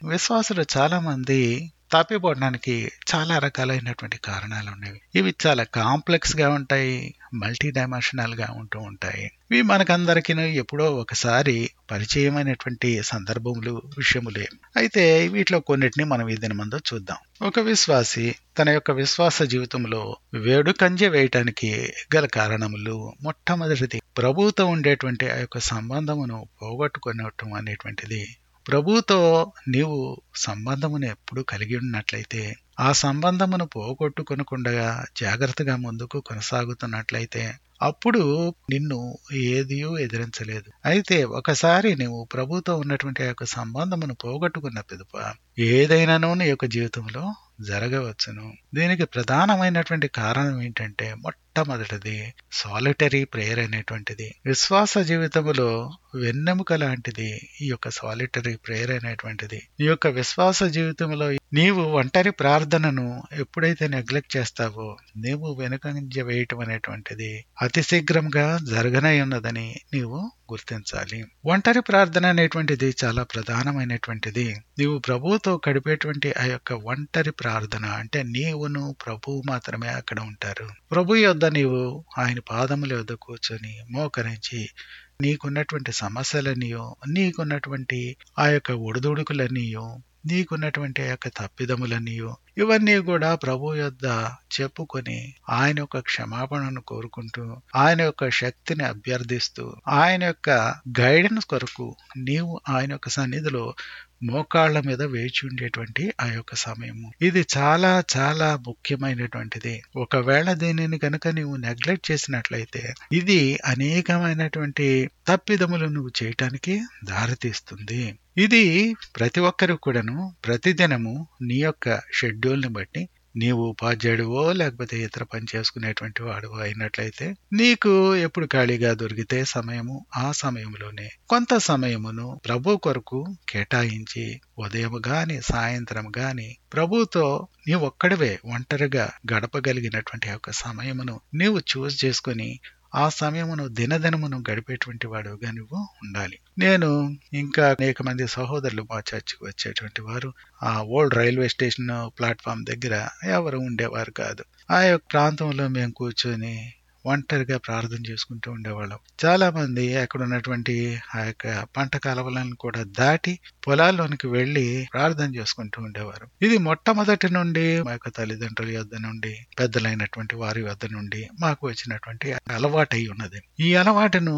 విశ్వాసులు చాలా మంది తప్పిపోవడానికి చాలా రకాలైనటువంటి కారణాలు ఉన్నవి ఇవి చాలా కాంప్లెక్స్ గా ఉంటాయి మల్టీ డైమెన్షనల్ గా ఉంటూ ఉంటాయి ఇవి మనకందరికీ ఎప్పుడో ఒకసారి పరిచయమైనటువంటి సందర్భములు విషయములే అయితే వీటిలో కొన్నిటిని మనం ఈ దినమందో చూద్దాం ఒక విశ్వాసి తన యొక్క విశ్వాస జీవితంలో వేడుకంజ వేయటానికి గల కారణములు మొట్టమొదటిది ప్రభుతో ఉండేటువంటి ఆ యొక్క సంబంధమును పోగొట్టుకునటం అనేటువంటిది ప్రభుతో నీవు సంబంధమును ఎప్పుడు కలిగి ఉన్నట్లయితే ఆ సంబంధమును పోగొట్టుకొనకుండా జాగ్రత్తగా ముందుకు కొనసాగుతున్నట్లయితే అప్పుడు నిన్ను ఏదియూ ఎదిరించలేదు అయితే ఒకసారి నువ్వు ప్రభుతో ఉన్నటువంటి ఆ యొక్క సంబంధమును పోగొట్టుకున్న పిదప ఏదైనానూ నీ యొక్క జీవితంలో జరగవచ్చును దీనికి ప్రధానమైనటువంటి కారణం ఏంటంటే మొట్టమొదటిది సాలిటరీ ప్రేయర్ అనేటువంటిది విశ్వాస జీవితములో వెన్నెముక లాంటిది ఈ యొక్క సాలిటరీ ప్రేయర్ అనేటువంటిది ఈ యొక్క విశ్వాస జీవితంలో నీవు ఒంటరి ప్రార్థనను ఎప్పుడైతే నెగ్లెక్ట్ చేస్తావో నీవు వెనుకంజ వేయటం అనేటువంటిది అతి శీఘ్రంగా జరగనై ఉన్నదని నీవు గుర్తించాలి ఒంటరి ప్రార్థన అనేటువంటిది చాలా ప్రధానమైనటువంటిది నీవు ప్రభువుతో గడిపేటువంటి ఆ యొక్క ఒంటరి ప్రార్థన అంటే నీవును ప్రభువు మాత్రమే అక్కడ ఉంటారు ప్రభు యొద్ద నీవు ఆయన పాదముల యొద్ద కూర్చొని మోకరించి నీకున్నటువంటి సమస్యలనియో నీకున్నటువంటి ఆ యొక్క ఒడిదుడుకులనియో నీకున్నటువంటి ఆ యొక్క తప్పిదములనియో ఇవన్నీ కూడా ప్రభు యొద్ద చెప్పుకొని ఆయన యొక్క క్షమాపణను కోరుకుంటూ ఆయన యొక్క శక్తిని అభ్యర్థిస్తూ ఆయన యొక్క గైడెన్స్ కొరకు నీవు ఆయన యొక్క సన్నిధిలో మోకాళ్ల మీద వేచి ఉండేటువంటి ఆ యొక్క సమయము ఇది చాలా చాలా ముఖ్యమైనటువంటిది ఒకవేళ దీనిని కనుక నీవు నెగ్లెక్ట్ చేసినట్లయితే ఇది అనేకమైనటువంటి తప్పిదములు నువ్వు చేయటానికి దారితీస్తుంది ఇది ప్రతి ఒక్కరు కూడాను ప్రతిదినము నీ యొక్క షెడ్యూల్ని బట్టి నీవు ఉపాధ్యాయుడివో లేకపోతే ఇతర పని చేసుకునేటువంటి వాడువో అయినట్లయితే నీకు ఎప్పుడు ఖాళీగా దొరికితే సమయము ఆ సమయంలోనే కొంత సమయమును ప్రభు కొరకు కేటాయించి ఉదయం గాని సాయంత్రం గాని ప్రభుతో నీవు ఒక్కడివే ఒంటరిగా గడపగలిగినటువంటి యొక్క సమయమును నీవు చూస్ చేసుకుని ఆ సమయమును దినదినమును గడిపేటువంటి వాడుగా నువ్వు ఉండాలి నేను ఇంకా అనేక మంది సహోదరులు మా చర్చికి వచ్చేటువంటి వారు ఆ ఓల్డ్ రైల్వే స్టేషన్ ప్లాట్ఫామ్ దగ్గర ఎవరు ఉండేవారు కాదు ఆ యొక్క ప్రాంతంలో మేము కూర్చొని ఒంటరిగా ప్రార్థన చేసుకుంటూ ఉండేవాళ్ళం చాలా మంది అక్కడ ఉన్నటువంటి ఆ యొక్క పంట కాలవలను కూడా దాటి పొలాల్లోనికి వెళ్లి ప్రార్థన చేసుకుంటూ ఉండేవారు ఇది మొట్టమొదటి నుండి మా యొక్క తల్లిదండ్రుల యొద్ద నుండి పెద్దలైనటువంటి వారి వద్ద నుండి మాకు వచ్చినటువంటి అలవాటై ఉన్నది ఈ అలవాటును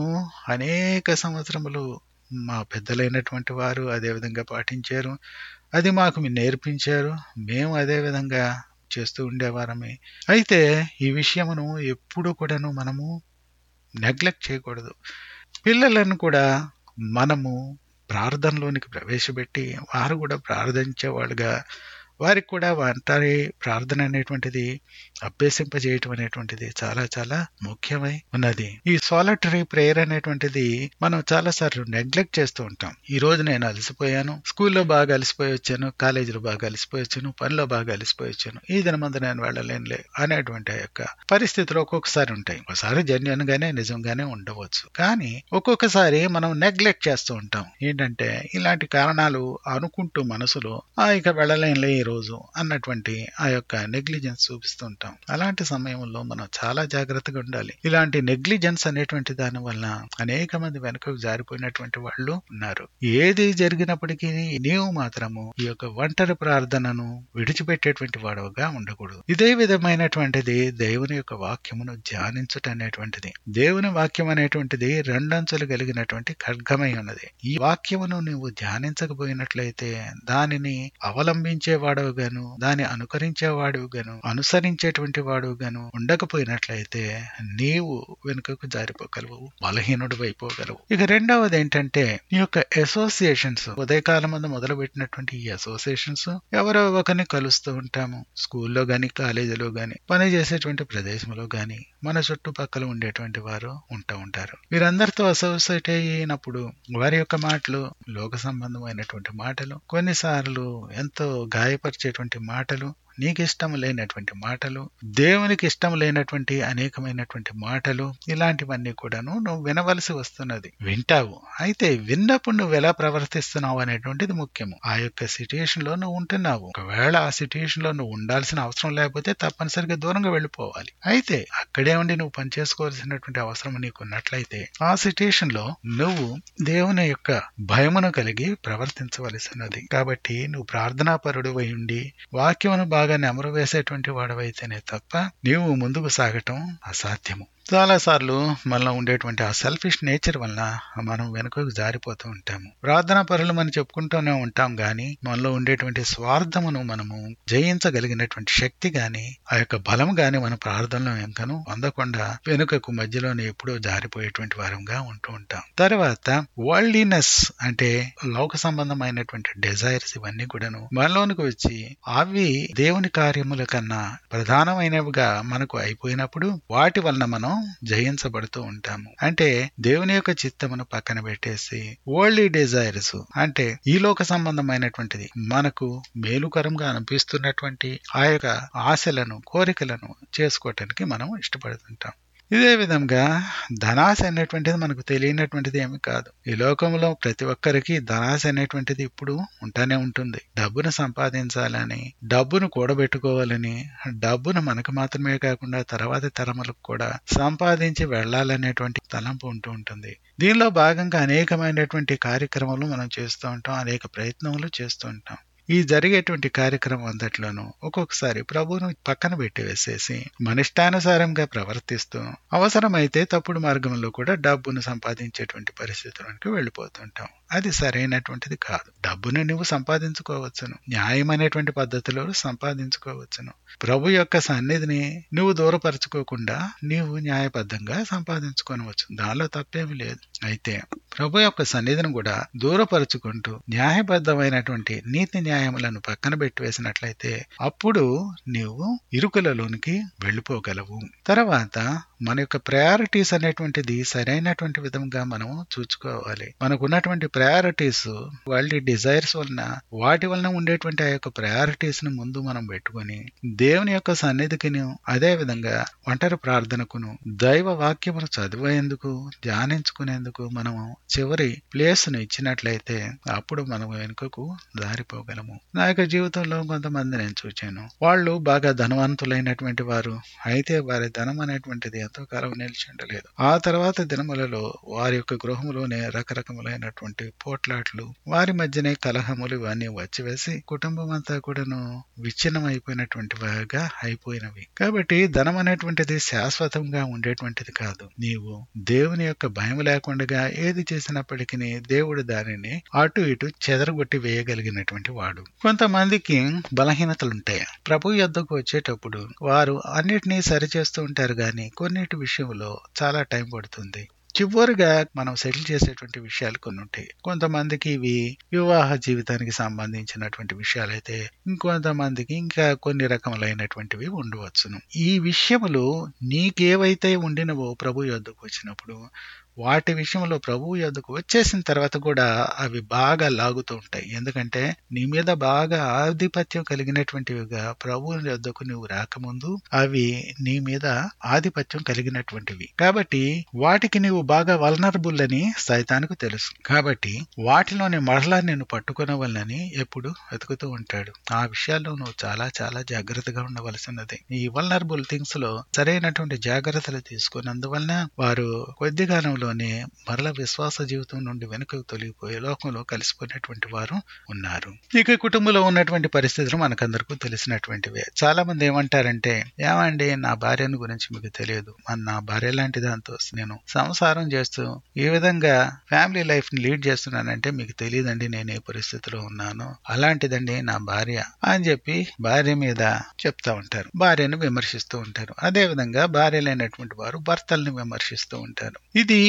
అనేక సంవత్సరములు మా పెద్దలైనటువంటి వారు అదే విధంగా పాటించారు అది మాకు నేర్పించారు మేము అదే విధంగా చేస్తూ ఉండేవారమే అయితే ఈ విషయమును ఎప్పుడు కూడాను మనము నెగ్లెక్ట్ చేయకూడదు పిల్లలను కూడా మనము ప్రార్థనలోనికి ప్రవేశపెట్టి వారు కూడా ప్రార్థించేవాళ్ళుగా వారికి కూడా ఒంటరి ప్రార్థన అనేటువంటిది అభ్యసింపజేయటం అనేటువంటిది చాలా చాలా ముఖ్యమై ఉన్నది ఈ సాలిటరీ ప్రేయర్ అనేటువంటిది మనం చాలా సార్లు నెగ్లెక్ట్ చేస్తూ ఉంటాం ఈ రోజు నేను అలసిపోయాను స్కూల్లో బాగా అలసిపోయి వచ్చాను కాలేజీలో బాగా అలసిపోయి వచ్చాను పనిలో బాగా అలసిపోయి వచ్చాను ఈ దినమందు నేను వెళ్ళలేనులే అనేటువంటి ఆ యొక్క పరిస్థితులు ఒక్కొక్కసారి ఉంటాయి ఒకసారి జెన్యున్ గానే నిజంగానే ఉండవచ్చు కానీ ఒక్కొక్కసారి మనం నెగ్లెక్ట్ చేస్తూ ఉంటాం ఏంటంటే ఇలాంటి కారణాలు అనుకుంటూ మనసులో ఆ ఇక వెళ్ళలేనులే ఈ రోజు అన్నటువంటి ఆ యొక్క నెగ్లిజెన్స్ చూపిస్తూ ఉంటాం అలాంటి సమయంలో మనం చాలా జాగ్రత్తగా ఉండాలి ఇలాంటి నెగ్లిజెన్స్ అనేటువంటి దాని వల్ల అనేక మంది వెనుకకు జారిపోయినటువంటి వాళ్ళు ఉన్నారు ఏది జరిగినప్పటికీ నీవు మాత్రము ఈ యొక్క ఒంటరి ప్రార్థనను విడిచిపెట్టేటువంటి వాడవుగా ఉండకూడదు ఇదే విధమైనటువంటిది దేవుని యొక్క వాక్యమును ధ్యానించుట అనేటువంటిది దేవుని వాక్యం అనేటువంటిది రెండంచులు కలిగినటువంటి ఖడ్గమై ఉన్నది ఈ వాక్యమును నువ్వు ధ్యానించకపోయినట్లయితే దానిని అవలంబించే వాడవుగాను దాన్ని అనుకరించేవాడుగాను అనుసరించేటువంటి వాడుగాను ఉండకపోయినట్లయితే నీవు వెనుకకు జారిపోగలవు బలహీనుడు అయిపోగలవు ఇక రెండవది ఏంటంటే ఈ యొక్క అసోసియేషన్స్ ఉదయకాలం ముందు మొదలు పెట్టినటువంటి ఈ అసోసియేషన్స్ ఎవరో ఒకరిని కలుస్తూ ఉంటాము స్కూల్లో గాని కాలేజీలో గాని పని చేసేటువంటి ప్రదేశంలో గాని మన చుట్టుపక్కల ఉండేటువంటి వారు ఉంటూ ఉంటారు వీరందరితో అసోసియేట్ అయినప్పుడు వారి యొక్క మాటలు లోక సంబంధమైనటువంటి మాటలు కొన్నిసార్లు ఎంతో గాయపరిచేటువంటి మాటలు నీకు ఇష్టం లేనటువంటి మాటలు దేవునికి ఇష్టం లేనటువంటి అనేకమైనటువంటి మాటలు ఇలాంటివన్నీ కూడాను నువ్వు వినవలసి వస్తున్నది వింటావు అయితే విన్నప్పుడు నువ్వు ఎలా ప్రవర్తిస్తున్నావు అనేటువంటిది ముఖ్యము ఆ యొక్క సిచ్యుయేషన్ లో నువ్వు ఉంటున్నావు ఒకవేళ ఆ సిచ్యుయేషన్ లో నువ్వు ఉండాల్సిన అవసరం లేకపోతే తప్పనిసరిగా దూరంగా వెళ్ళిపోవాలి అయితే అక్కడే ఉండి నువ్వు పని చేసుకోవాల్సినటువంటి అవసరం నీకు ఉన్నట్లయితే ఆ సిచ్యుయేషన్ లో నువ్వు దేవుని యొక్క భయమును కలిగి ప్రవర్తించవలసినది కాబట్టి నువ్వు ప్రార్థనాపరుడు ఉండి వాక్యమును బాగా నెమరు వేసేటువంటి వాడవైతేనే తప్ప నీవు ముందుకు సాగటం అసాధ్యము చాలా సార్లు మనలో ఉండేటువంటి ఆ సెల్ఫిష్ నేచర్ వలన మనం వెనుకకు జారిపోతూ ఉంటాము ప్రార్థనా పరులు మనం చెప్పుకుంటూనే ఉంటాం గాని మనలో ఉండేటువంటి స్వార్థమును మనము జయించగలిగినటువంటి శక్తి గాని ఆ యొక్క బలం గాని మన ప్రార్థనలో ఎంకను పొందకుండా వెనుకకు మధ్యలోనే ఎప్పుడూ జారిపోయేటువంటి వారంగా ఉంటూ ఉంటాం తర్వాత వరల్డ్లీనెస్ అంటే లోక సంబంధమైనటువంటి డిజైర్స్ ఇవన్నీ కూడాను మనలోనికి వచ్చి అవి దేవుని కార్యముల కన్నా ప్రధానమైనవిగా మనకు అయిపోయినప్పుడు వాటి వలన మనం జయించబడుతూ ఉంటాము అంటే దేవుని యొక్క చిత్తమును పక్కన పెట్టేసి ఓల్డీ డిజైర్స్ అంటే ఈ లోక సంబంధమైనటువంటిది మనకు మేలుకరంగా అనిపిస్తున్నటువంటి ఆ యొక్క ఆశలను కోరికలను చేసుకోవటానికి మనం ఇష్టపడుతుంటాం ఇదే విధంగా ధనాశ అనేటువంటిది మనకు తెలియనటువంటిది ఏమి కాదు ఈ లోకంలో ప్రతి ఒక్కరికి ధనాశ అనేటువంటిది ఇప్పుడు ఉంటానే ఉంటుంది డబ్బును సంపాదించాలని డబ్బును కూడబెట్టుకోవాలని డబ్బును మనకు మాత్రమే కాకుండా తర్వాతి తరములకు కూడా సంపాదించి వెళ్లాలనేటువంటి తలంపు ఉంటూ ఉంటుంది దీనిలో భాగంగా అనేకమైనటువంటి కార్యక్రమాలు మనం చేస్తూ ఉంటాం అనేక ప్రయత్నములు చేస్తూ ఉంటాం ఈ జరిగేటువంటి కార్యక్రమం అంతట్లోనూ ఒక్కొక్కసారి ప్రభువును పక్కన పెట్టి వేసేసి మన ఇష్టానుసారంగా ప్రవర్తిస్తూ అవసరమైతే తప్పుడు మార్గంలో కూడా డబ్బును సంపాదించేటువంటి పరిస్థితులకు వెళ్ళిపోతుంటాం అది సరైనటువంటిది కాదు డబ్బును నువ్వు సంపాదించుకోవచ్చును న్యాయమైనటువంటి పద్ధతిలో సంపాదించుకోవచ్చును ప్రభు యొక్క సన్నిధిని నువ్వు దూరపరచుకోకుండా నీవు న్యాయబద్ధంగా సంపాదించుకోనవచ్చు దానిలో తప్పేమీ లేదు అయితే ప్రభు యొక్క సన్నిధిని కూడా దూరపరుచుకుంటూ న్యాయబద్ధమైనటువంటి నీతి న్యాయములను పక్కన పెట్టివేసినట్లయితే అప్పుడు నీవు ఇరుకులలోనికి వెళ్ళిపోగలవు తర్వాత మన యొక్క ప్రయారిటీస్ అనేటువంటిది సరైనటువంటి విధంగా మనం చూసుకోవాలి మనకు ఉన్నటువంటి ప్రయారిటీస్ వాళ్ళ డిజైర్స్ వలన వాటి వలన ఉండేటువంటి ఆ యొక్క ప్రయారిటీస్ ను ముందు మనం పెట్టుకొని దేవుని యొక్క సన్నిధికి అదే విధంగా ఒంటరి ప్రార్థనకును దైవ వాక్యమును చదివేందుకు ధ్యానించుకునేందుకు మనము చివరి ప్లేస్ ను ఇచ్చినట్లయితే అప్పుడు మనం వెనుకకు దారిపోగలము నా యొక్క జీవితంలో కొంతమంది నేను చూచాను వాళ్ళు బాగా ధనవంతులైనటువంటి వారు అయితే వారి ధనం అనేటువంటిది ఎంతో కాలం నిలిచి ఉండలేదు ఆ తర్వాత దినములలో వారి యొక్క గృహములోనే రకరకములైనటువంటి పోట్లాట్లు వారి మధ్యనే కలహములు ఇవన్నీ వచ్చివేసి కుటుంబం అంతా కూడాను విచ్ఛిన్నం అయిపోయినటువంటి వాగా అయిపోయినవి కాబట్టి ధనం అనేటువంటిది శాశ్వతంగా ఉండేటువంటిది కాదు నీవు దేవుని యొక్క భయం లేకుండా ఏది చేసినప్పటికీ దేవుడు దానిని అటు ఇటు చెదరగొట్టి వేయగలిగినటువంటి వాడు కొంతమందికి బలహీనతలుంటాయి ప్రభు యొద్దకు వచ్చేటప్పుడు వారు అన్నిటినీ సరిచేస్తూ ఉంటారు గాని కొన్నిటి విషయంలో చాలా టైం పడుతుంది చివరిగా మనం సెటిల్ చేసేటువంటి విషయాలు కొన్ని ఉంటాయి కొంతమందికి ఇవి వివాహ జీవితానికి సంబంధించినటువంటి విషయాలైతే ఇంకొంతమందికి ఇంకా కొన్ని రకములైనటువంటివి ఉండవచ్చును ఈ విషయములు నీకేవైతే ఉండినవో ప్రభు యొద్దకు వచ్చినప్పుడు వాటి విషయంలో ప్రభువు యొద్దకు వచ్చేసిన తర్వాత కూడా అవి బాగా లాగుతూ ఉంటాయి ఎందుకంటే నీ మీద బాగా ఆధిపత్యం కలిగినటువంటివిగా ప్రభువు యొద్దకు నువ్వు రాకముందు అవి నీ మీద ఆధిపత్యం కలిగినటువంటివి కాబట్టి వాటికి నీవు బాగా వలనరబుల్ అని సైతానికి తెలుసు కాబట్టి వాటిలోని మరలా నేను పట్టుకునవలనని ఎప్పుడు వెతుకుతూ ఉంటాడు ఆ విషయాల్లో నువ్వు చాలా చాలా జాగ్రత్తగా ఉండవలసినది ఈ వలనరబుల్ థింగ్స్ లో సరైనటువంటి జాగ్రత్తలు తీసుకున్నందువలన వారు కొద్ది కాలంలోనే మరల విశ్వాస జీవితం నుండి వెనుకకు తొలగిపోయే లోకంలో కలిసిపోయినటువంటి వారు ఉన్నారు ఇక కుటుంబంలో ఉన్నటువంటి పరిస్థితులు మనకందరికీ తెలిసినటువంటివే చాలా మంది ఏమంటారంటే ఏమండి నా భార్యను గురించి మీకు తెలియదు మన నా భార్య లాంటి దాంతో నేను సంసారం చేస్తూ ఈ విధంగా ఫ్యామిలీ లైఫ్ ని లీడ్ చేస్తున్నానంటే మీకు తెలియదండి నేను ఏ పరిస్థితిలో ఉన్నాను అలాంటిదండి నా భార్య అని చెప్పి భార్య మీద చెప్తా ఉంటారు భార్యను విమర్శిస్తూ ఉంటారు అదే విధంగా భార్య లేనటువంటి వారు భర్తల్ని విమర్శిస్తూ ఉంటారు ఇది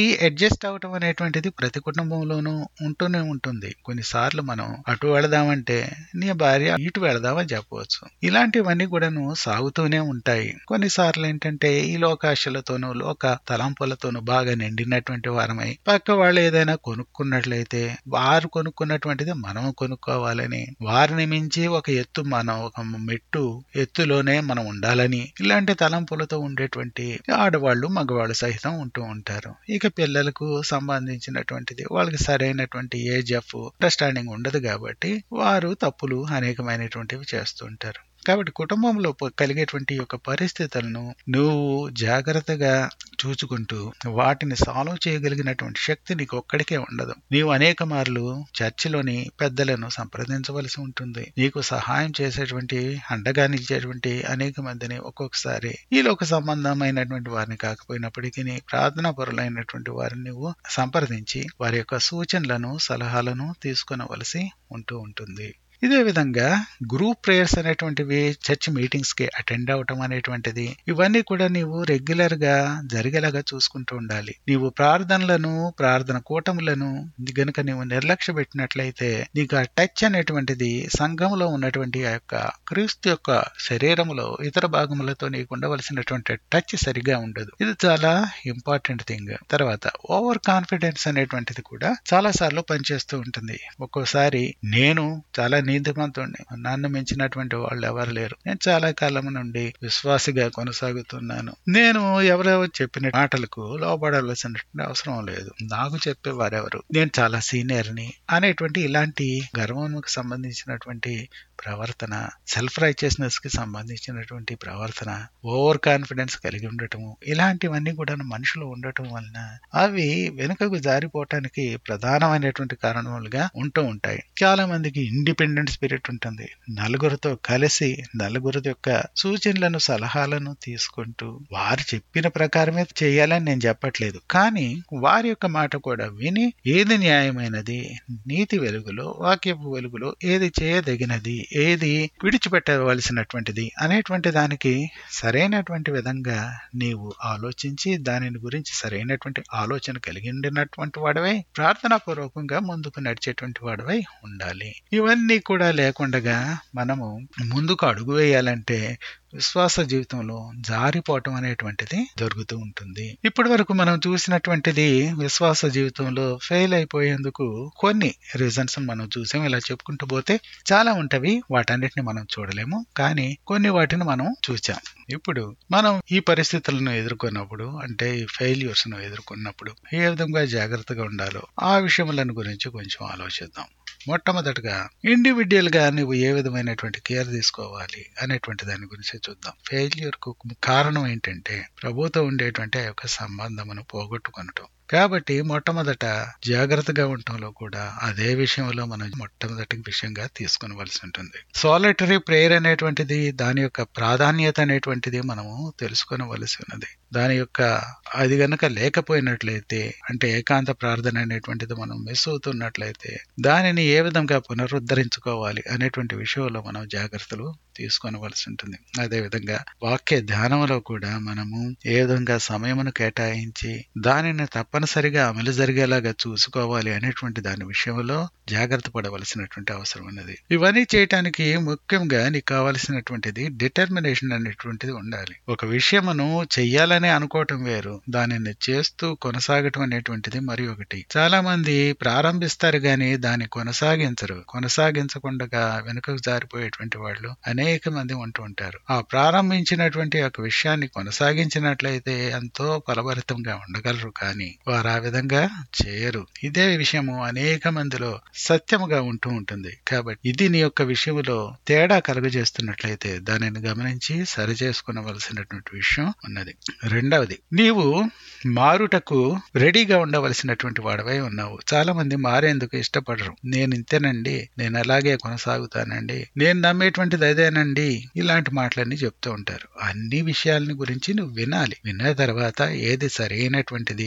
అడ్జస్ట్ అవటం అనేటువంటిది ప్రతి కుటుంబంలోనూ ఉంటూనే ఉంటుంది కొన్నిసార్లు మనం అటు వెళదామంటే నీ భార్య ఇటు వెళదామని చెప్పవచ్చు ఇలాంటివన్నీ కూడాను సాగుతూనే ఉంటాయి కొన్నిసార్లు ఏంటంటే ఈ లోకాశలతోనూ లోక తలంపులతోనూ బాగా నిండినటువంటి వారమై పక్క వాళ్ళు ఏదైనా కొనుక్కున్నట్లయితే వారు కొనుక్కున్నటువంటిది మనం కొనుక్కోవాలని వారిని మించి ఒక ఎత్తు మనం ఒక మెట్టు ఎత్తులోనే మనం ఉండాలని ఇలాంటి తలంపులతో ఉండేటువంటి ఆడవాళ్ళు మగవాళ్ళు సహితం ఉంటూ ఉంటారు ఇక పిల్లలకు సంబంధించినటువంటిది వాళ్ళకి సరైనటువంటి ఏజ్ ఆఫ్ అండర్స్టాండింగ్ ఉండదు కాబట్టి వారు తప్పులు అనేకమైనటువంటివి చేస్తుంటారు కాబట్టి కుటుంబంలో ప- కలిగేటువంటి యొక్క పరిస్థితులను నువ్వు జాగ్రత్తగా చూచుకుంటూ వాటిని సాల్వ్ చేయగలిగినటువంటి శక్తి నీకు ఒక్కడికే ఉండదు నీవు అనేక మార్లు చర్చిలోని పెద్దలను సంప్రదించవలసి ఉంటుంది నీకు సహాయం చేసేటువంటి అండగా నిలిచేటువంటి అనేక మందిని ఒక్కొక్కసారి ఈ లోక సంబంధమైనటువంటి వారిని కాకపోయినప్పటికీ ప్రార్థనా పరులైనటువంటి వారిని నువ్వు సంప్రదించి వారి యొక్క సూచనలను సలహాలను తీసుకునవలసి ఉంటూ ఉంటుంది ఇదే విధంగా గ్రూప్ ప్రేయర్స్ అనేటువంటివి చర్చ్ మీటింగ్స్ కి అటెండ్ అవటం అనేటువంటిది ఇవన్నీ కూడా నీవు రెగ్యులర్ గా జరిగేలాగా చూసుకుంటూ ఉండాలి నీవు ప్రార్థనలను ప్రార్థన కూటములను గనుక నీవు నిర్లక్ష్య పెట్టినట్లయితే నీకు ఆ టచ్ అనేటువంటిది సంఘంలో ఉన్నటువంటి ఆ యొక్క క్రీస్తు యొక్క శరీరములో ఇతర భాగములతో నీకు ఉండవలసినటువంటి టచ్ సరిగా ఉండదు ఇది చాలా ఇంపార్టెంట్ థింగ్ తర్వాత ఓవర్ కాన్ఫిడెన్స్ అనేటువంటిది కూడా చాలా సార్లు పనిచేస్తూ ఉంటుంది ఒక్కోసారి నేను చాలా నీతిమంతుడిని నన్ను మించినటువంటి వాళ్ళు ఎవరు లేరు నేను చాలా కాలం నుండి విశ్వాసిగా కొనసాగుతున్నాను నేను ఎవరెవరు చెప్పిన మాటలకు లోపడాల్సినటువంటి అవసరం లేదు నాకు చెప్పే వారెవరు నేను చాలా సీనియర్ని అనేటువంటి ఇలాంటి గర్వంకు సంబంధించినటువంటి ప్రవర్తన సెల్ఫ్ రైచియస్నెస్ కి సంబంధించినటువంటి ప్రవర్తన ఓవర్ కాన్ఫిడెన్స్ కలిగి ఉండటము ఇలాంటివన్నీ కూడా మనుషులు ఉండటం వలన అవి వెనుకకు జారిపోవటానికి ప్రధానమైనటువంటి కారణములుగా ఉంటూ ఉంటాయి చాలా మందికి ఇండిపెండెంట్ స్పిరిట్ ఉంటుంది నలుగురితో కలిసి నలుగురి యొక్క సూచనలను సలహాలను తీసుకుంటూ వారు చెప్పిన ప్రకారమే చేయాలని నేను చెప్పట్లేదు కానీ వారి యొక్క మాట కూడా విని ఏది న్యాయమైనది నీతి వెలుగులో వాక్యపు వెలుగులో ఏది చేయదగినది ఏది విడిచిపెట్టవలసినటువంటిది అనేటువంటి దానికి సరైనటువంటి విధంగా నీవు ఆలోచించి దానిని గురించి సరైనటువంటి ఆలోచన కలిగి ఉండినటువంటి వాడవై ప్రార్థనా పూర్వకంగా ముందుకు నడిచేటువంటి వాడవై ఉండాలి ఇవన్నీ కూడా లేకుండా మనము ముందుకు అడుగు వేయాలంటే విశ్వాస జీవితంలో జారిపోవటం అనేటువంటిది జరుగుతూ ఉంటుంది ఇప్పటి వరకు మనం చూసినటువంటిది విశ్వాస జీవితంలో ఫెయిల్ అయిపోయేందుకు కొన్ని రీజన్స్ మనం చూసాం ఇలా చెప్పుకుంటూ పోతే చాలా ఉంటవి వాటన్నిటిని మనం చూడలేము కానీ కొన్ని వాటిని మనం చూచాం ఇప్పుడు మనం ఈ పరిస్థితులను ఎదుర్కొన్నప్పుడు అంటే ఈ ఫెయిల్యూర్స్ ను ఎదుర్కొన్నప్పుడు ఏ విధంగా జాగ్రత్తగా ఉండాలో ఆ విషయములను గురించి కొంచెం ఆలోచిద్దాం మొట్టమొదటగా ఇండివిజువల్ గా నువ్వు ఏ విధమైనటువంటి కేర్ తీసుకోవాలి అనేటువంటి దాని గురించి చూద్దాం ఫెయిల్యూర్ కు కారణం ఏంటంటే ప్రభుతో ఉండేటువంటి ఆ యొక్క సంబంధమును పోగొట్టుకొనటం కాబట్టి మొట్టమొదట జాగ్రత్తగా ఉండటంలో కూడా అదే విషయంలో మనం మొట్టమొదటి విషయంగా తీసుకునవలసి ఉంటుంది సోలిటరీ ప్రేయర్ అనేటువంటిది దాని యొక్క ప్రాధాన్యత అనేటువంటిది మనము తెలుసుకొనవలసి ఉన్నది దాని యొక్క అది గనక లేకపోయినట్లయితే అంటే ఏకాంత ప్రార్థన అనేటువంటిది మనం మిస్ అవుతున్నట్లయితే దానిని ఏ విధంగా పునరుద్ధరించుకోవాలి అనేటువంటి విషయంలో మనం జాగ్రత్తలు తీసుకొనవలసి ఉంటుంది అదే విధంగా వాక్య ధ్యానంలో కూడా మనము ఏ విధంగా సమయమును కేటాయించి దానిని తప్పనిసరిగా అమలు జరిగేలాగా చూసుకోవాలి అనేటువంటి దాని విషయంలో జాగ్రత్త పడవలసినటువంటి అవసరం ఉన్నది ఇవన్నీ చేయటానికి ముఖ్యంగా నీకు కావలసినటువంటిది డిటర్మినేషన్ అనేటువంటిది ఉండాలి ఒక విషయమును చెయ్యాలని అనుకోవటం వేరు దానిని చేస్తూ కొనసాగటం అనేటువంటిది మరి ఒకటి చాలా మంది ప్రారంభిస్తారు గాని దాన్ని కొనసాగించరు కొనసాగించకుండా వెనుకకు జారిపోయేటువంటి వాళ్ళు అనేక మంది ఉంటూ ఉంటారు ఆ ప్రారంభించినటువంటి ఒక విషయాన్ని కొనసాగించినట్లయితే ఎంతో ఫలభరితంగా ఉండగలరు కానీ వారు ఆ విధంగా చేయరు ఇదే విషయము అనేక మందిలో సత్యముగా ఉంటూ ఉంటుంది కాబట్టి ఇది నీ యొక్క విషయంలో తేడా కలుగజేస్తున్నట్లయితే దానిని గమనించి సరి చేసుకునవలసినటువంటి విషయం ఉన్నది రెండవది నీవు మారుటకు రెడీగా ఉండవలసినటువంటి వాడవై ఉన్నావు చాలా మంది మారేందుకు ఇష్టపడరు నేను ఇంతేనండి నేను అలాగే కొనసాగుతానండి నేను నమ్మేటువంటిది అదేనండి ఇలాంటి మాటలన్నీ చెప్తూ ఉంటారు అన్ని విషయాలని గురించి నువ్వు వినాలి విన్న తర్వాత ఏది సరైనటువంటిది వాక్య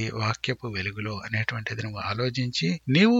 వాక్యపు వెలుగులో అనేటువంటిది నువ్వు ఆలోచించి నీవు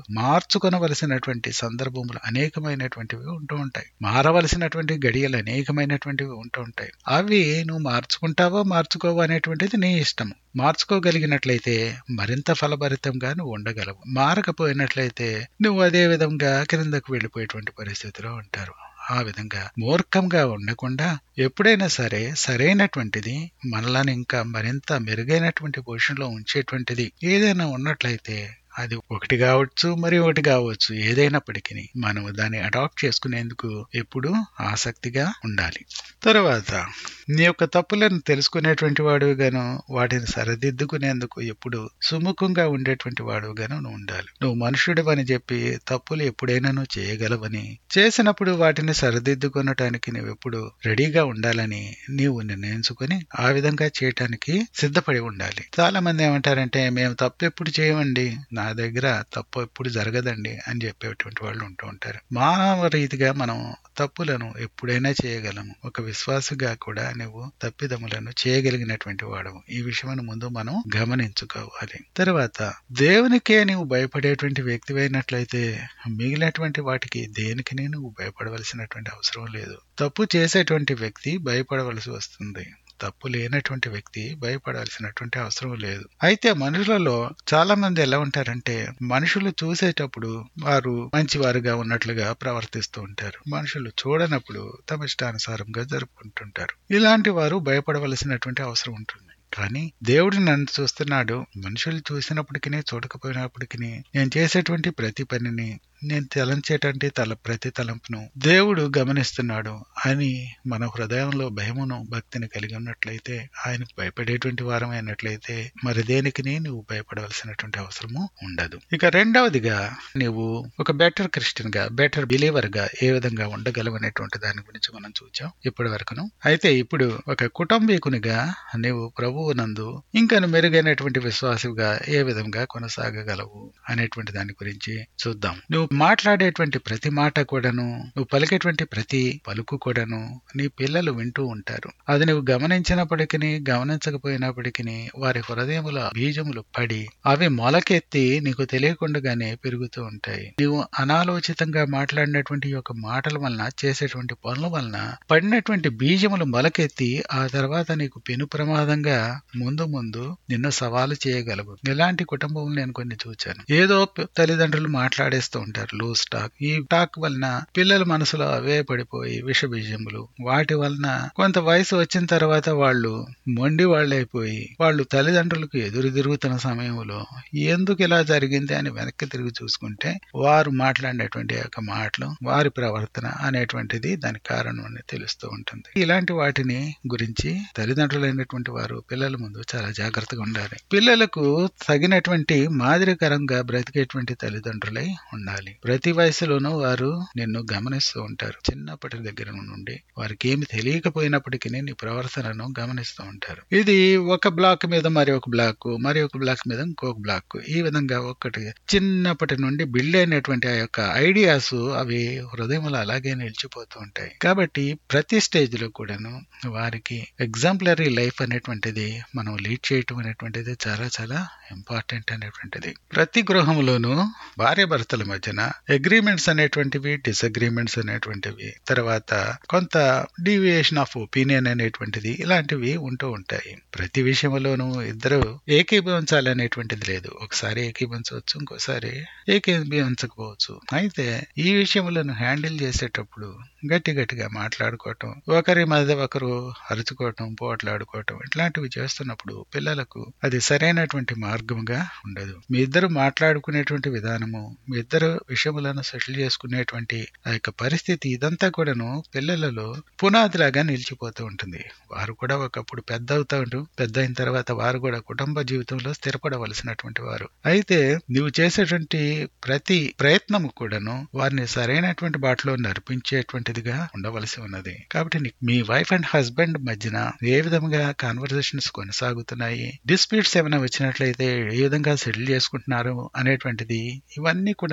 మార్చుకొనవలసినటువంటి సందర్భములు అనేకమైనటువంటివి ఉంటూ ఉంటాయి మారవలసినటువంటి గడియలు అనేకమైనటువంటివి ఉంటూ ఉంటాయి అవి నువ్వు మార్చుకుంటావో మార్చుకోవో అనేటువంటిది నీ ఇష్టం మార్చుకోగలిగినట్లయితే మరింత ఫలభరితంగా నువ్వు ఉండగలవు మారకపోయినట్లయితే నువ్వు అదే విధంగా క్రిందకు వెళ్ళిపోయేటువంటి పరిస్థితిలో ఉంటారు ఆ విధంగా మూర్ఖంగా ఉండకుండా ఎప్పుడైనా సరే సరైనటువంటిది మనల్ని ఇంకా మరింత మెరుగైనటువంటి పొజిషన్లో ఉంచేటువంటిది ఏదైనా ఉన్నట్లయితే అది ఒకటి కావచ్చు మరి ఒకటి కావచ్చు ఏదైనప్పటికీ మనం దాన్ని అడాప్ట్ చేసుకునేందుకు ఎప్పుడు ఆసక్తిగా ఉండాలి తర్వాత నీ యొక్క తప్పులను తెలుసుకునేటువంటి వాడుగాను వాటిని సరిదిద్దుకునేందుకు ఎప్పుడు సుముఖంగా ఉండేటువంటి వాడుగాను నువ్వు ఉండాలి నువ్వు మనుషుడివని చెప్పి తప్పులు ఎప్పుడైనా నువ్వు చేయగలవని చేసినప్పుడు వాటిని సరిదిద్దుకునటానికి నువ్వు ఎప్పుడు రెడీగా ఉండాలని నీవు నిర్ణయించుకొని ఆ విధంగా చేయటానికి సిద్ధపడి ఉండాలి చాలా మంది ఏమంటారంటే మేము తప్పు ఎప్పుడు చేయమండి నా దగ్గర తప్పు ఎప్పుడు జరగదండి అని చెప్పేటువంటి వాళ్ళు ఉంటూ ఉంటారు మానవ రీతిగా మనం తప్పులను ఎప్పుడైనా చేయగలము ఒక విశ్వాసగా కూడా నువ్వు తప్పిదములను చేయగలిగినటువంటి వాడవు ఈ విషయం ముందు మనం గమనించుకోవాలి తర్వాత దేవునికే నువ్వు భయపడేటువంటి వ్యక్తివైనట్లయితే మిగిలినటువంటి వాటికి దేనికి నువ్వు భయపడవలసినటువంటి అవసరం లేదు తప్పు చేసేటువంటి వ్యక్తి భయపడవలసి వస్తుంది తప్పు లేనటువంటి వ్యక్తి భయపడాల్సినటువంటి అవసరం లేదు అయితే మనుషులలో చాలా మంది ఎలా ఉంటారంటే మనుషులు చూసేటప్పుడు వారు మంచివారుగా ఉన్నట్లుగా ప్రవర్తిస్తూ ఉంటారు మనుషులు చూడనప్పుడు తమ ఇష్టానుసారంగా జరుపుకుంటుంటారు ఇలాంటి వారు భయపడవలసినటువంటి అవసరం ఉంటుంది కానీ దేవుడు నన్ను చూస్తున్నాడు మనుషులు చూసినప్పటికీ చూడకపోయినప్పటికీ నేను చేసేటువంటి ప్రతి పనిని నేను తలంచేటువంటి తల ప్రతి తలంపును దేవుడు గమనిస్తున్నాడు అని మన హృదయంలో భయమును భక్తిని కలిగి ఉన్నట్లయితే ఆయనకు భయపడేటువంటి వారం అయినట్లయితే మరి దేనికి నువ్వు భయపడవలసినటువంటి అవసరము ఉండదు ఇక రెండవదిగా నీవు ఒక బెటర్ క్రిస్టియన్ గా బెటర్ బిలీవర్ గా ఏ విధంగా ఉండగలవనేటువంటి దాని గురించి మనం చూచాం ఇప్పటి వరకును అయితే ఇప్పుడు ఒక కుటుంబీకునిగా నీవు ప్రభువు నందు ఇంకా మెరుగైనటువంటి విశ్వాసంగా ఏ విధంగా కొనసాగగలవు అనేటువంటి దాని గురించి చూద్దాం నువ్వు మాట్లాడేటువంటి ప్రతి మాట కూడాను నువ్వు పలికేటువంటి ప్రతి పలుకు కూడాను నీ పిల్లలు వింటూ ఉంటారు అది నువ్వు గమనించినప్పటికీ గమనించకపోయినప్పటికీ వారి హృదయముల బీజములు పడి అవి మొలకెత్తి నీకు తెలియకుండానే పెరుగుతూ ఉంటాయి నీవు అనాలోచితంగా మాట్లాడినటువంటి యొక్క మాటల వలన చేసేటువంటి పనుల వలన పడినటువంటి బీజములు మొలకెత్తి ఆ తర్వాత నీకు పెను ప్రమాదంగా ముందు ముందు నిన్ను సవాలు చేయగలవు ఇలాంటి కుటుంబం నేను కొన్ని చూచాను ఏదో తల్లిదండ్రులు మాట్లాడేస్తూ ఉంటారు లూ స్టాక్ ఈ టాక్ వలన పిల్లల మనసులో అవే పడిపోయి విష బీజములు వాటి వలన కొంత వయసు వచ్చిన తర్వాత వాళ్ళు మొండి వాళ్ళైపోయి వాళ్ళు తల్లిదండ్రులకు ఎదురు తిరుగుతున్న సమయంలో ఎందుకు ఇలా జరిగింది అని వెనక్కి తిరిగి చూసుకుంటే వారు మాట్లాడినటువంటి యొక్క మాటలు వారి ప్రవర్తన అనేటువంటిది దానికి కారణం అని తెలుస్తూ ఉంటుంది ఇలాంటి వాటిని గురించి తల్లిదండ్రులైనటువంటి వారు పిల్లల ముందు చాలా జాగ్రత్తగా ఉండాలి పిల్లలకు తగినటువంటి మాదిరికరంగా బ్రతికేటువంటి తల్లిదండ్రులై ఉండాలి ప్రతి వయసులోనూ వారు నిన్ను గమనిస్తూ ఉంటారు చిన్నప్పటి దగ్గర నుండి వారికి ఏమి తెలియకపోయినప్పటికీ నీ ప్రవర్తనను గమనిస్తూ ఉంటారు ఇది ఒక బ్లాక్ మీద మరి ఒక బ్లాక్ మరి ఒక బ్లాక్ మీద ఇంకొక బ్లాక్ ఈ విధంగా ఒక్కటి చిన్నప్పటి నుండి బిల్డ్ అయినటువంటి ఆ యొక్క ఐడియాస్ అవి హృదయంలో అలాగే నిలిచిపోతూ ఉంటాయి కాబట్టి ప్రతి స్టేజ్ లో కూడాను వారికి ఎగ్జాంపులరీ లైఫ్ అనేటువంటిది మనం లీడ్ చేయటం అనేటువంటిది చాలా చాలా ఇంపార్టెంట్ అనేటువంటిది ప్రతి గృహంలోనూ భార్య భర్తల మధ్యన అగ్రిమెంట్స్ అనేటువంటివి డిసగ్రిమెంట్స్ అనేటువంటివి తర్వాత కొంత డీవియేషన్ ఆఫ్ ఒపీనియన్ అనేటువంటిది ఇలాంటివి ఉంటూ ఉంటాయి ప్రతి విషయంలోనూ ఇద్దరు ఏకీభవించాలి అనేటువంటిది లేదు ఒకసారి ఏకీభవించవచ్చు ఇంకోసారి ఏకీభవించకపోవచ్చు అయితే ఈ విషయములను హ్యాండిల్ చేసేటప్పుడు గట్టి గట్టిగా మాట్లాడుకోవటం ఒకరి మధ్య ఒకరు అరుచుకోవటం పోట్లాడుకోవటం ఇట్లాంటివి చేస్తున్నప్పుడు పిల్లలకు అది సరైనటువంటి మార్గంగా ఉండదు మీ ఇద్దరు మాట్లాడుకునేటువంటి విధానము మీ ఇద్దరు విషయములను సెటిల్ చేసుకునేటువంటి ఆ యొక్క పరిస్థితి ఇదంతా కూడాను పిల్లలలో పునాదిలాగా నిలిచిపోతూ ఉంటుంది వారు కూడా ఒకప్పుడు పెద్ద అవుతారు పెద్ద అయిన తర్వాత వారు కూడా కుటుంబ జీవితంలో స్థిరపడవలసినటువంటి వారు అయితే నువ్వు చేసేటువంటి ప్రతి ప్రయత్నము కూడాను వారిని సరైనటువంటి బాటలో నడిపించేటువంటిదిగా ఉండవలసి ఉన్నది కాబట్టి నీ- మీ వైఫ్ అండ్ హస్బెండ్ మధ్యన ఏ విధంగా కాన్వర్సేషన్స్ కొనసాగుతున్నాయి డిస్ప్యూట్స్ ఏమైనా వచ్చినట్లయితే ఏ విధంగా సెటిల్ చేసుకుంటున్నారు అనేటువంటిది ఇవన్నీ కూడాను చాలా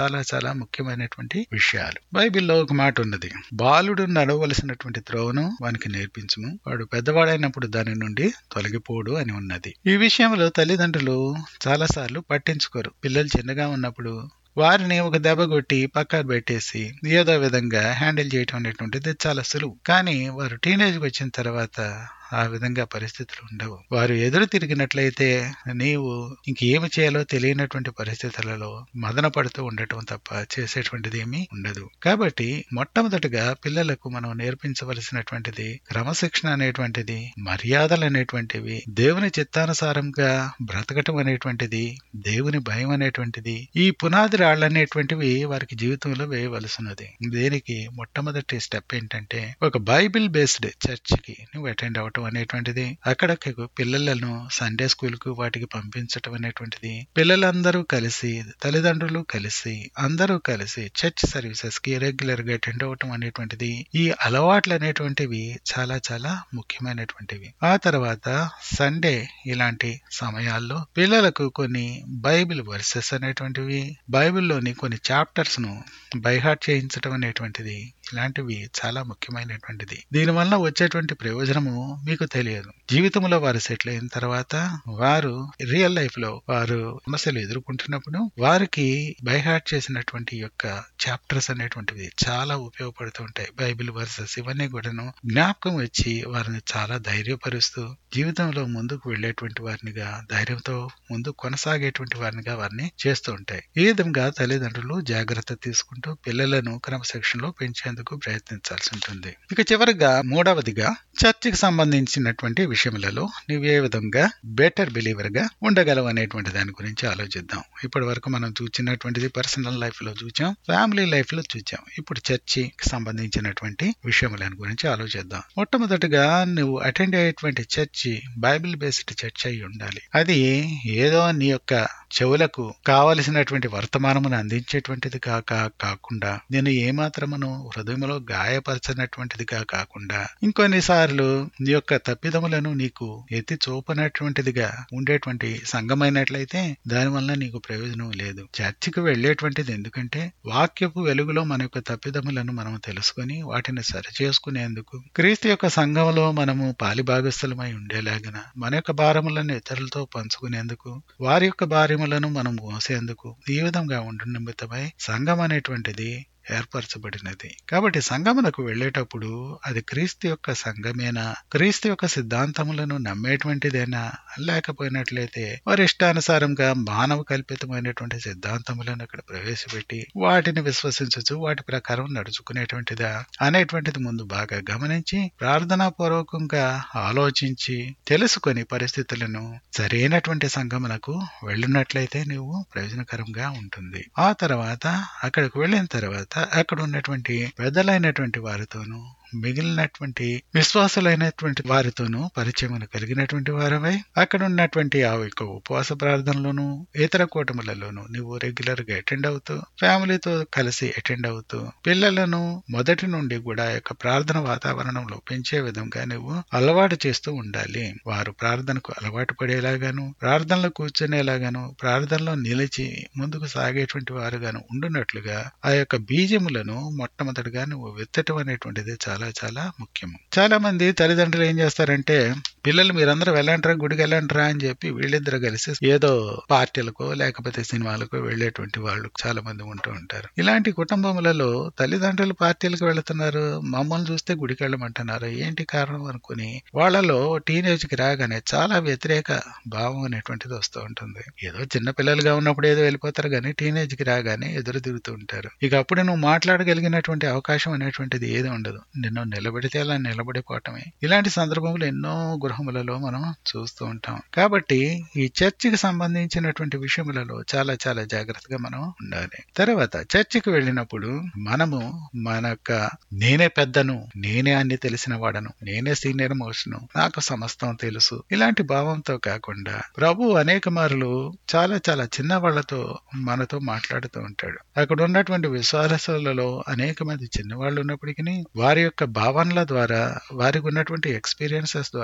చాలా చాలా ముఖ్యమైనటువంటి విషయాలు బైబిల్లో ఒక మాట ఉన్నది బాలుడు నడవలసినటువంటి త్రోవను వానికి నేర్పించుము వాడు పెద్దవాడైనప్పుడు దాని నుండి తొలగిపోడు అని ఉన్నది ఈ విషయంలో తల్లిదండ్రులు చాలాసార్లు పట్టించుకోరు పిల్లలు చిన్నగా ఉన్నప్పుడు వారిని ఒక దెబ్బ కొట్టి పక్కన పెట్టేసి ఏదో విధంగా హ్యాండిల్ చేయటం అనేటువంటిది చాలా సులువు కానీ వారు టీనేజ్కి వచ్చిన తర్వాత ఆ విధంగా పరిస్థితులు ఉండవు వారు ఎదురు తిరిగినట్లయితే నీవు ఇంకేమి చేయాలో తెలియనటువంటి పరిస్థితులలో మదన పడుతూ ఉండటం తప్ప చేసేటువంటిది ఏమీ ఉండదు కాబట్టి మొట్టమొదటిగా పిల్లలకు మనం నేర్పించవలసినటువంటిది క్రమశిక్షణ అనేటువంటిది మర్యాదలు అనేటువంటివి దేవుని చిత్తానుసారంగా బ్రతకటం అనేటువంటిది దేవుని భయం అనేటువంటిది ఈ పునాది రాళ్ళు అనేటువంటివి వారికి జీవితంలో వేయవలసినది దీనికి మొట్టమొదటి స్టెప్ ఏంటంటే ఒక బైబిల్ బేస్డ్ చర్చ్ కి నువ్వు అటెండ్ అవటం అనేటువంటిది అక్కడికి పిల్లలను సండే స్కూల్ కు వాటికి పంపించటం అనేటువంటిది పిల్లలందరూ కలిసి తల్లిదండ్రులు కలిసి అందరూ కలిసి చర్చ్ సర్వీసెస్ కి రెగ్యులర్ గా అటెండ్ అవటం అనేటువంటిది ఈ అలవాట్లు అనేటువంటివి చాలా చాలా ముఖ్యమైనటువంటివి ఆ తర్వాత సండే ఇలాంటి సమయాల్లో పిల్లలకు కొన్ని బైబిల్ వర్సెస్ అనేటువంటివి బైబిల్లోని కొన్ని చాప్టర్స్ ను బైహార్ట్ చేయించడం అనేటువంటిది ఇలాంటివి చాలా ముఖ్యమైనటువంటిది దీనివల్ల వచ్చేటువంటి ప్రయోజనము మీకు తెలియదు జీవితంలో వారు సెటిల్ అయిన తర్వాత వారు రియల్ లైఫ్ లో వారు సమస్యలు ఎదుర్కొంటున్నప్పుడు వారికి బైహార్ట్ చేసినటువంటి యొక్క చాప్టర్స్ అనేటువంటివి చాలా ఉపయోగపడుతూ ఉంటాయి బైబిల్ వర్సెస్ ఇవన్నీ కూడాను జ్ఞాపకం వచ్చి వారిని చాలా ధైర్యపరుస్తూ జీవితంలో ముందుకు వెళ్లేటువంటి వారినిగా ధైర్యంతో ముందు కొనసాగేటువంటి వారినిగా వారిని చేస్తూ ఉంటాయి ఈ విధంగా తల్లిదండ్రులు జాగ్రత్త తీసుకుంటూ పిల్లలను క్రమశిక్షణలో పెంచేందుకు ప్రయత్నించాల్సి ఉంటుంది ఇక చివరిగా మూడవదిగా చర్చికి సంబంధించినటువంటి విషయములలో నువ్వు ఏ విధంగా బెటర్ బిలీవర్ గా ఉండగలవు అనేటువంటి దాని గురించి ఆలోచిద్దాం ఇప్పటి వరకు మనం చూసినటువంటిది పర్సనల్ లైఫ్ లో చూచాం ఫ్యామిలీ లైఫ్ లో చూచాం ఇప్పుడు చర్చికి సంబంధించినటువంటి విషయములను గురించి ఆలోచిద్దాం మొట్టమొదటిగా నువ్వు అటెండ్ అయ్యేటువంటి చర్చి బైబిల్ బేస్డ్ చర్చ్ అయి ఉండాలి అది ఏదో నీ యొక్క చెవులకు కావలసినటువంటి వర్తమానమును అందించేటువంటిది కాక కాకుండా నేను ఏమాత్రమును హృదయంలో గాయపరచనటువంటిదిగా కాకుండా ఇంకొన్నిసార్లు నీ యొక్క తప్పిదములను నీకు ఎత్తి చూపనటువంటిదిగా ఉండేటువంటి సంఘమైనట్లయితే దానివల్ల నీకు ప్రయోజనం లేదు చర్చికి వెళ్లేటువంటిది ఎందుకంటే వాక్యపు వెలుగులో మన యొక్క తప్పిదములను మనం తెలుసుకొని వాటిని సరిచేసుకునేందుకు క్రీస్తు యొక్క సంఘంలో మనము పాలిభాగస్థలమై ఉండేలాగన మన యొక్క భారములను ఇతరులతో పంచుకునేందుకు వారి యొక్క భార్యములను మనం మోసేందుకు ఈ విధంగా ఉండు నిమిత్తమై సంఘం అనేటువంటిది ఏర్పరచబడినది కాబట్టి సంగమునకు వెళ్ళేటప్పుడు అది క్రీస్తు యొక్క సంఘమేనా క్రీస్తు యొక్క సిద్ధాంతములను నమ్మేటువంటిదేనా లేకపోయినట్లయితే వారి ఇష్టానుసారంగా మానవ కల్పితమైనటువంటి సిద్ధాంతములను అక్కడ ప్రవేశపెట్టి వాటిని విశ్వసించచ్చు వాటి ప్రకారం నడుచుకునేటువంటిదా అనేటువంటిది ముందు బాగా గమనించి ప్రార్థనా పూర్వకంగా ఆలోచించి తెలుసుకొని పరిస్థితులను సరైనటువంటి సంగమునకు వెళ్ళినట్లయితే నువ్వు ప్రయోజనకరంగా ఉంటుంది ఆ తర్వాత అక్కడికి వెళ్ళిన తర్వాత అక్కడ ఉన్నటువంటి పెద్దలైనటువంటి వారితోనూ మిగిలినటువంటి విశ్వాసులైనటువంటి వారితోనూ పరిచయం కలిగినటువంటి వారమై అక్కడ ఉన్నటువంటి ఆ యొక్క ఉపవాస ప్రార్థనలోను ఇతర కూటములలోను నువ్వు రెగ్యులర్ గా అటెండ్ అవుతూ ఫ్యామిలీతో కలిసి అటెండ్ అవుతూ పిల్లలను మొదటి నుండి కూడా యొక్క ప్రార్థన వాతావరణంలో పెంచే విధంగా నువ్వు అలవాటు చేస్తూ ఉండాలి వారు ప్రార్థనకు అలవాటు పడేలాగాను ప్రార్థనలో కూర్చునేలాగాను ప్రార్థనలో నిలిచి ముందుకు సాగేటువంటి వారుగాను ఉండునట్లుగా ఆ యొక్క బీజములను మొట్టమొదటిగా నువ్వు విత్తటం అనేటువంటిది చాలా చాలా ముఖ్యము చాలా మంది తల్లిదండ్రులు ఏం చేస్తారంటే పిల్లలు మీరందరూ వెళ్ళంటారా గుడికి వెళ్ళంటారా అని చెప్పి వీళ్ళిద్దరు కలిసి ఏదో పార్టీలకో లేకపోతే సినిమాలకో వెళ్ళేటువంటి వాళ్ళు చాలా మంది ఉంటూ ఉంటారు ఇలాంటి కుటుంబములలో తల్లిదండ్రులు పార్టీలకు వెళుతున్నారు మమ్మల్ని చూస్తే గుడికి వెళ్ళమంటున్నారు ఏంటి కారణం అనుకుని వాళ్ళలో టీనేజ్ కి రాగానే చాలా వ్యతిరేక భావం అనేటువంటిది వస్తూ ఉంటుంది ఏదో చిన్న పిల్లలుగా ఉన్నప్పుడు ఏదో వెళ్ళిపోతారు కానీ టీనేజ్ కి రాగానే ఎదురు తిరుగుతూ ఉంటారు ఇక అప్పుడు నువ్వు మాట్లాడగలిగినటువంటి అవకాశం అనేటువంటిది ఏది ఉండదు నిన్ను నిలబెడితే అలా నిలబడిపోవటమే ఇలాంటి సందర్భంలో ఎన్నో గృహములలో మనం చూస్తూ ఉంటాం కాబట్టి ఈ చర్చికి సంబంధించినటువంటి విషయములలో చాలా చాలా జాగ్రత్తగా మనం ఉండాలి తర్వాత చర్చికి వెళ్ళినప్పుడు మనము మన యొక్క నేనే పెద్దను నేనే అన్ని తెలిసిన వాడను నేనే సీనియర్ మోస్ట్ను నాకు సమస్తం తెలుసు ఇలాంటి భావంతో కాకుండా ప్రభు అనేక మారులు చాలా చాలా చిన్న వాళ్ళతో మనతో మాట్లాడుతూ ఉంటాడు అక్కడ ఉన్నటువంటి విశ్వాసలలో అనేక మంది చిన్నవాళ్ళు ఉన్నప్పటికీ వారి యొక్క భావనల ద్వారా వారికి ఉన్నటువంటి ఎక్స్పీరియన్సెస్ ద్వారా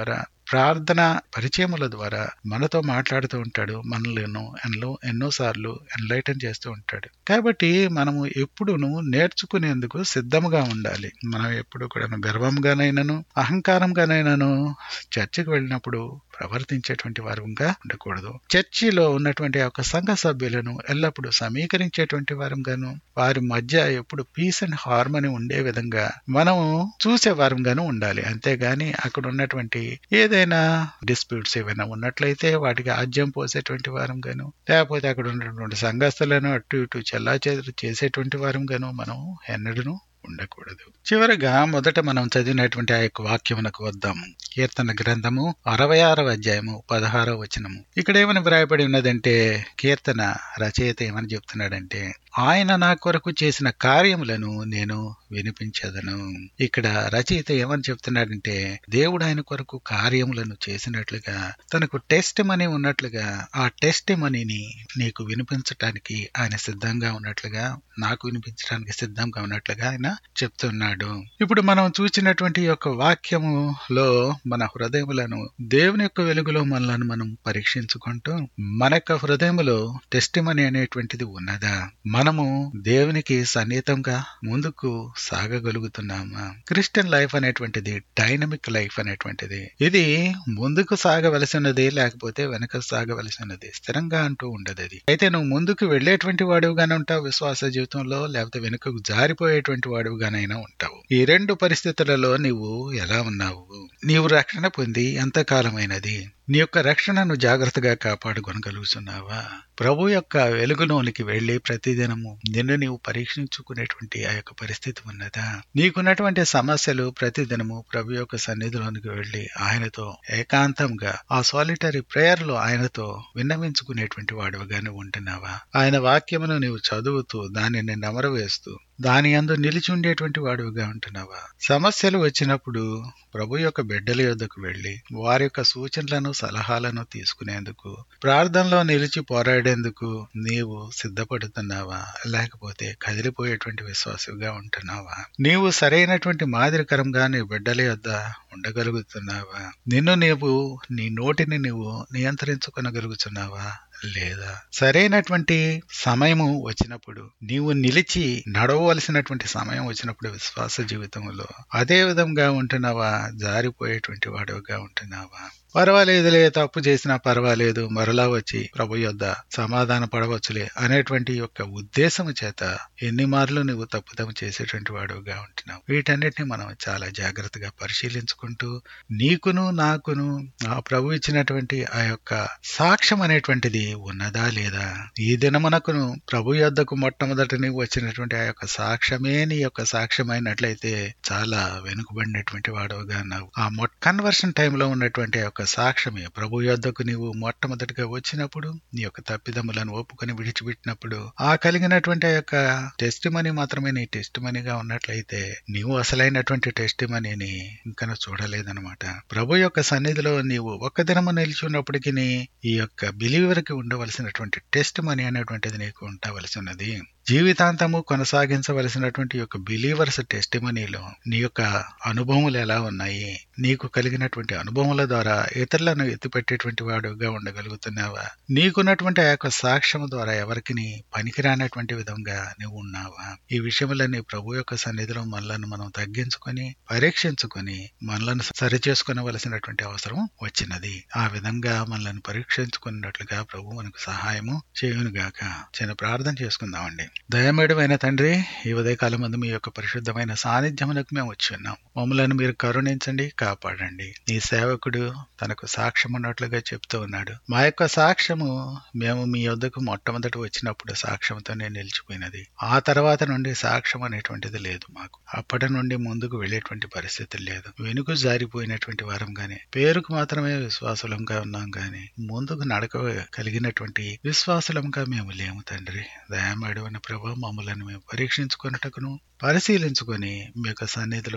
ప్రార్థన పరిచయముల ద్వారా మనతో మాట్లాడుతూ ఉంటాడు మనల్ని ఎన్నో ఎన్నోసార్లు ఎన్లైటన్ చేస్తూ ఉంటాడు కాబట్టి మనము ఎప్పుడును నేర్చుకునేందుకు సిద్ధముగా ఉండాలి మనం ఎప్పుడు కూడా గర్వంగానైనాను అహంకారంగానైనాను చర్చికి వెళ్ళినప్పుడు ప్రవర్తించేటువంటి వారంగా ఉండకూడదు చర్చిలో ఉన్నటువంటి ఒక సంఘ సభ్యులను ఎల్లప్పుడూ సమీకరించేటువంటి వారంగాను వారి మధ్య ఎప్పుడు పీస్ అండ్ హార్మనీ ఉండే విధంగా మనము చూసే వారంగాను ఉండాలి అంతేగాని అక్కడ ఉన్నటువంటి ఏదైనా డిస్ప్యూట్స్ ఏమైనా ఉన్నట్లయితే వాటికి ఆజ్యం పోసేటువంటి వారంగాను లేకపోతే అక్కడ ఉన్నటువంటి సంఘస్థలను అటు ఇటు చెల్లా చేసేటువంటి వారంగాను మనం ఎన్నడూ ఉండకూడదు చివరగా మొదట మనం చదివినటువంటి ఆ యొక్క వాక్యమునకు వద్దాం కీర్తన గ్రంథము అరవై ఆరవ అధ్యాయము పదహారవ వచనము ఇక్కడ ఏమని వ్రాయబడి ఉన్నదంటే కీర్తన రచయిత ఏమని చెప్తున్నాడంటే ఆయన నా కొరకు చేసిన కార్యములను నేను వినిపించదను ఇక్కడ రచయిత ఏమని చెప్తున్నాడంటే దేవుడు ఆయన కొరకు కార్యములను చేసినట్లుగా తనకు టెస్ట్ మనీ ఉన్నట్లుగా ఆ టెస్ట్ మనీని నీకు వినిపించటానికి ఆయన సిద్ధంగా ఉన్నట్లుగా నాకు వినిపించడానికి సిద్ధంగా ఉన్నట్లుగా ఆయన చెప్తున్నాడు ఇప్పుడు మనం చూసినటువంటి యొక్క వాక్యములో మన హృదయములను దేవుని యొక్క వెలుగులో మనలను మనం పరీక్షించుకుంటూ మన యొక్క హృదయములో టెస్ట్ మనీ అనేటువంటిది ఉన్నదా మనము దేవునికి సన్నిహితంగా ముందుకు సాగగలుగుతున్నామా క్రిస్టియన్ లైఫ్ అనేటువంటిది డైనమిక్ లైఫ్ అనేటువంటిది ఇది ముందుకు సాగవలసి ఉన్నది లేకపోతే వెనక సాగవలసి ఉన్నది స్థిరంగా అంటూ ఉండదు అది అయితే నువ్వు ముందుకు వెళ్లేటువంటి వాడుగానే ఉంటావు విశ్వాస జీవితంలో లేకపోతే వెనుకకు జారిపోయేటువంటి వాడుగానైనా ఉంటావు ఈ రెండు పరిస్థితులలో నీవు ఎలా ఉన్నావు నీవు రక్షణ పొంది ఎంతకాలమైనది నీ యొక్క రక్షణను జాగ్రత్తగా కాపాడుకొనగలుగుతున్నావా ప్రభు యొక్క వెలుగులోనికి వెళ్లి ప్రతిదినము నిన్ను నీవు పరీక్షించుకునేటువంటి ఆ యొక్క పరిస్థితి ఉన్నదా నీకున్నటువంటి సమస్యలు ప్రతిదినము ప్రభు యొక్క సన్నిధిలోనికి వెళ్లి ఆయనతో ఏకాంతంగా ఆ సాలిటరీ ప్రేయర్ లో ఆయనతో విన్నవించుకునేటువంటి వాడుగానే ఉంటున్నావా ఆయన వాక్యమును నీవు చదువుతూ దానిని నమరవేస్తూ దాని అందు నిలిచి ఉండేటువంటి వాడుగా ఉంటున్నావా సమస్యలు వచ్చినప్పుడు ప్రభు యొక్క బిడ్డల యొద్దకు వెళ్లి వారి యొక్క సూచనలను సలహాలను తీసుకునేందుకు ప్రార్థనలో నిలిచి పోరాడేందుకు నీవు సిద్ధపడుతున్నావా లేకపోతే కదిలిపోయేటువంటి విశ్వాసంగా ఉంటున్నావా నీవు సరైనటువంటి మాదిరికరంగా నీ బిడ్డల యొద్ద ఉండగలుగుతున్నావా నిన్ను నీవు నీ నోటిని నీవు నియంత్రించుకొనగలుగుతున్నావా లేదా సరైనటువంటి సమయము వచ్చినప్పుడు నీవు నిలిచి నడవవలసినటువంటి సమయం వచ్చినప్పుడు విశ్వాస జీవితంలో అదే విధంగా ఉంటున్నావా జారిపోయేటువంటి వాడుగా ఉంటున్నావా పర్వాలేదులే తప్పు చేసినా పర్వాలేదు మరలా వచ్చి ప్రభు యొద్ద సమాధాన పడవచ్చులే అనేటువంటి యొక్క ఉద్దేశము చేత ఎన్ని మార్లు నువ్వు తప్పుదము చేసేటువంటి వాడుగా ఉంటున్నావు వీటన్నిటిని మనం చాలా జాగ్రత్తగా పరిశీలించుకుంటూ నీకును నాకును ఆ ప్రభు ఇచ్చినటువంటి ఆ యొక్క సాక్ష్యం అనేటువంటిది ఉన్నదా లేదా ఈ దినమునకును ప్రభు యొద్దకు మొట్టమొదట నీవు వచ్చినటువంటి ఆ యొక్క సాక్ష్యమే నీ యొక్క సాక్ష్యమైనట్లయితే చాలా వెనుకబడినటువంటి వాడుగా ఉన్నావు ఆ మొట్ కన్వర్షన్ టైంలో ఉన్నటువంటి ఆ యొక్క సాక్ష్యమే ప్రభు యొద్దకు నీవు మొట్టమొదటిగా వచ్చినప్పుడు నీ యొక్క తప్పిదములను ఒప్పుకొని విడిచిపెట్టినప్పుడు ఆ కలిగినటువంటి ఆ యొక్క టెస్ట్ మనీ మాత్రమే నీ టెస్ట్ మనీగా ఉన్నట్లయితే నీవు అసలైనటువంటి టెస్ట్ మనీని ఇంకా చూడలేదనమాట ప్రభు యొక్క సన్నిధిలో నీవు ఒక్క దినము నిలిచి ఉన్నప్పటికీ ఈ యొక్క బిలీవర్ కి ఉండవలసినటువంటి టెస్ట్ మనీ అనేటువంటిది నీకు ఉండవలసి ఉన్నది జీవితాంతము కొనసాగించవలసినటువంటి యొక్క బిలీవర్స్ టెస్ట్ మనీలో నీ యొక్క అనుభవములు ఎలా ఉన్నాయి నీకు కలిగినటువంటి అనుభవముల ద్వారా ఇతరులను ఎత్తిపెట్టేటువంటి వాడుగా ఉండగలుగుతున్నావా నీకున్నటువంటి ఆ యొక్క సాక్ష్యం ద్వారా ఎవరికి పనికిరానటువంటి విధంగా నువ్వు ఉన్నావా ఈ విషయములన్నీ ప్రభు యొక్క సన్నిధిలో మనలను మనం తగ్గించుకొని పరీక్షించుకొని మనలను సరి చేసుకునవలసినటువంటి అవసరం వచ్చినది ఆ విధంగా మనలను పరీక్షించుకున్నట్లుగా ప్రభు మనకు సహాయము చేయునుగాక చిన్న ప్రార్థన చేసుకుందామండి దయమేడమైన తండ్రి ఈ ఉదయకాలం ముందు మీ యొక్క పరిశుద్ధమైన సాన్నిధ్యములకు మేము వచ్చి ఉన్నాం మమ్మలను మీరు కరుణించండి కాపాడండి నీ సేవకుడు తనకు సాక్ష్యం ఉన్నట్లుగా చెప్తూ ఉన్నాడు మా యొక్క సాక్ష్యము మేము మీ యొద్దకు మొట్టమొదటి వచ్చినప్పుడు సాక్ష్యంతోనే నిలిచిపోయినది ఆ తర్వాత నుండి సాక్ష్యం అనేటువంటిది లేదు మాకు అప్పటి నుండి ముందుకు వెళ్ళేటువంటి పరిస్థితి లేదు వెనుక జారిపోయినటువంటి వారం గాని పేరుకు మాత్రమే విశ్వాసులంగా ఉన్నాం గాని ముందుకు నడక కలిగినటువంటి విశ్వాసులంగా మేము లేము తండ్రి దయామేడు అనే ప్రభు మమ్మల్ని మేము పరీక్షించుకున్నటకును పరిశీలించుకొని మీ యొక్క సన్నిధిలో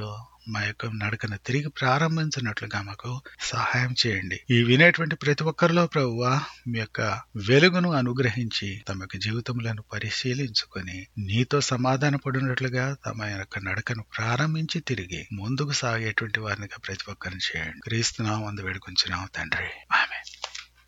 మా యొక్క నడకను తిరిగి ప్రారంభించినట్లుగా మాకు సహాయం చేయండి ఈ వినేటువంటి ప్రతి ఒక్కరిలో ప్రభువా మీ యొక్క వెలుగును అనుగ్రహించి తమ యొక్క జీవితములను పరిశీలించుకొని నీతో సమాధాన పడినట్లుగా తమ యొక్క నడకను ప్రారంభించి తిరిగి ముందుకు సాగేటువంటి వారినిగా ప్రతి ఒక్కరిని చేయండి క్రీస్తునాం అందు వేడుకొంచున్నాం తండ్రి ఆమె